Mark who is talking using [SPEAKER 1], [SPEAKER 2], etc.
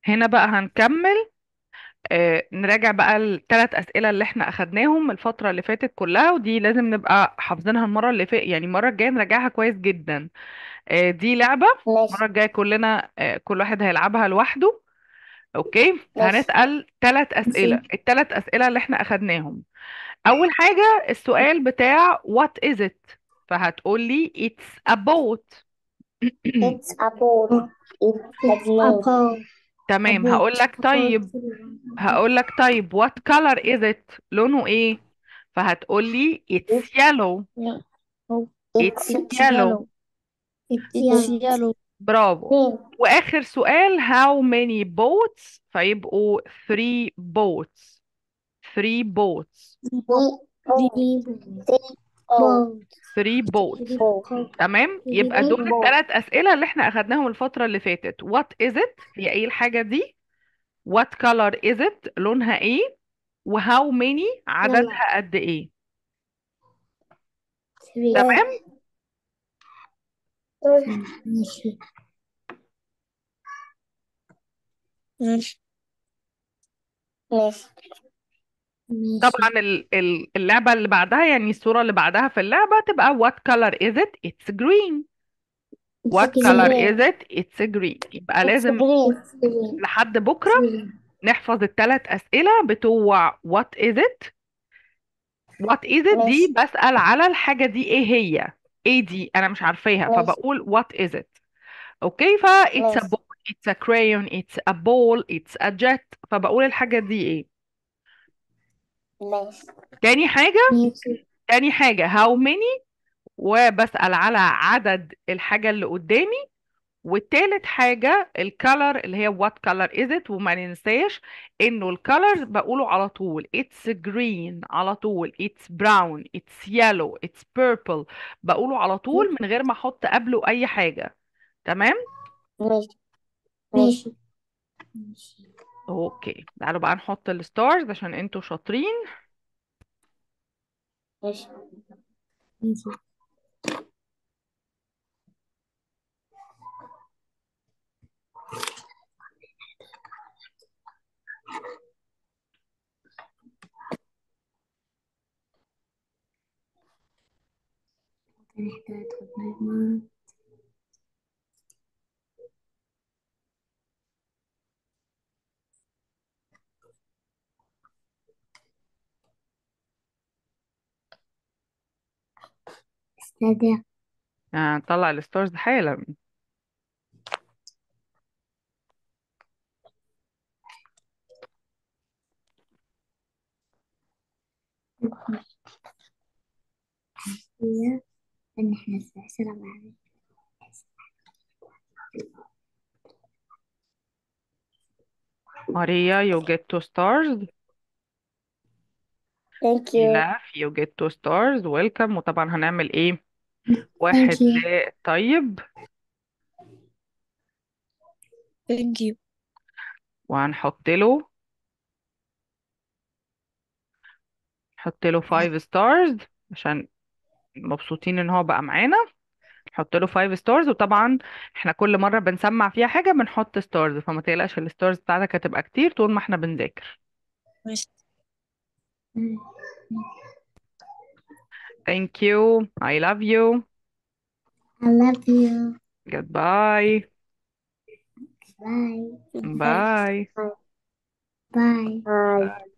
[SPEAKER 1] هنا بقى هنكمل آه، نراجع بقى الثلاث أسئلة اللي احنا أخدناهم الفترة اللي فاتت كلها ودي لازم نبقى حافظينها المرة اللي فاتت يعني المرة الجاية نراجعها كويس جدا آه، دي لعبة المرة
[SPEAKER 2] ماشي
[SPEAKER 1] الجاية كلنا آه، كل واحد هيلعبها لوحده اوكي
[SPEAKER 2] ماشي
[SPEAKER 1] فهنسأل ثلاث أسئلة
[SPEAKER 2] ماشي
[SPEAKER 1] الثلاث أسئلة اللي احنا أخدناهم أول حاجة السؤال بتاع what is it فهتقولي it's a boat
[SPEAKER 2] It's a boat. It's a plane.
[SPEAKER 1] تمام هقول لك طيب هقول لك طيب what color is it لونه ايه فهتقولي it's yellow
[SPEAKER 2] It's
[SPEAKER 1] it's yellow
[SPEAKER 2] It's yellow.
[SPEAKER 1] برافو
[SPEAKER 2] Green.
[SPEAKER 1] واخر سؤال how many boats فيبقوا three boats three boats
[SPEAKER 2] Three boats.
[SPEAKER 1] three boats
[SPEAKER 2] Four.
[SPEAKER 1] تمام يبقى
[SPEAKER 2] Three
[SPEAKER 1] دول
[SPEAKER 2] boats.
[SPEAKER 1] الثلاث اسئله اللي احنا اخدناهم الفتره اللي فاتت what is it هي ايه الحاجه دي what color is it لونها ايه و how many عددها قد ايه
[SPEAKER 2] Three.
[SPEAKER 1] تمام
[SPEAKER 2] ماشي ماشي ماشي
[SPEAKER 1] طبعا ال- ال- اللعبه اللي بعدها يعني الصوره اللي بعدها في اللعبه تبقى what color is it it's green what color is it it's green يبقى لازم
[SPEAKER 2] green.
[SPEAKER 1] لحد بكره نحفظ الثلاث أسئلة بتوع what is it what is it دي
[SPEAKER 2] ماشي.
[SPEAKER 1] بسأل على الحاجة دي ايه هي ايه دي انا مش عارفاها
[SPEAKER 2] ماشي.
[SPEAKER 1] فبقول what is it اوكي ف it's a
[SPEAKER 2] ماشي.
[SPEAKER 1] book it's a crayon it's a ball it's a jet فبقول الحاجة دي ايه
[SPEAKER 2] ماشي
[SPEAKER 1] تاني حاجة
[SPEAKER 2] ماشي
[SPEAKER 1] تاني حاجة how many وبسأل على عدد الحاجة اللي قدامي والتالت حاجة الكالر اللي هي what color is it وما ننساش انه الكالر بقوله على طول it's green على طول it's brown it's yellow it's purple بقوله على طول من غير ما احط قبله اي حاجة تمام
[SPEAKER 2] ماشي ماشي ماشي
[SPEAKER 1] اوكي تعالوا بقى نحط الستارز عشان انتوا شاطرين
[SPEAKER 2] ماشي ماشي استدع
[SPEAKER 1] هنطلع الستارز حالا
[SPEAKER 2] هي ان احنا نستحسن بعد
[SPEAKER 1] ماريا you get two stars
[SPEAKER 2] Thank you.
[SPEAKER 1] لaf you get two stars welcome وطبعا هنعمل ايه واحد
[SPEAKER 2] Thank you.
[SPEAKER 1] لطيب
[SPEAKER 2] Thank you.
[SPEAKER 1] وهنحط له نحط له 5 ستارز عشان مبسوطين ان هو بقى معانا نحط له 5 ستارز وطبعا احنا كل مرة بنسمع فيها حاجة بنحط ستارز فما تقلقش الستارز بتاعتك هتبقى كتير طول ما احنا بنذاكر
[SPEAKER 2] ماشي.
[SPEAKER 1] thank you I love you
[SPEAKER 2] I love you.
[SPEAKER 1] goodbye
[SPEAKER 2] Bye.
[SPEAKER 1] bye
[SPEAKER 2] Bye. Bye.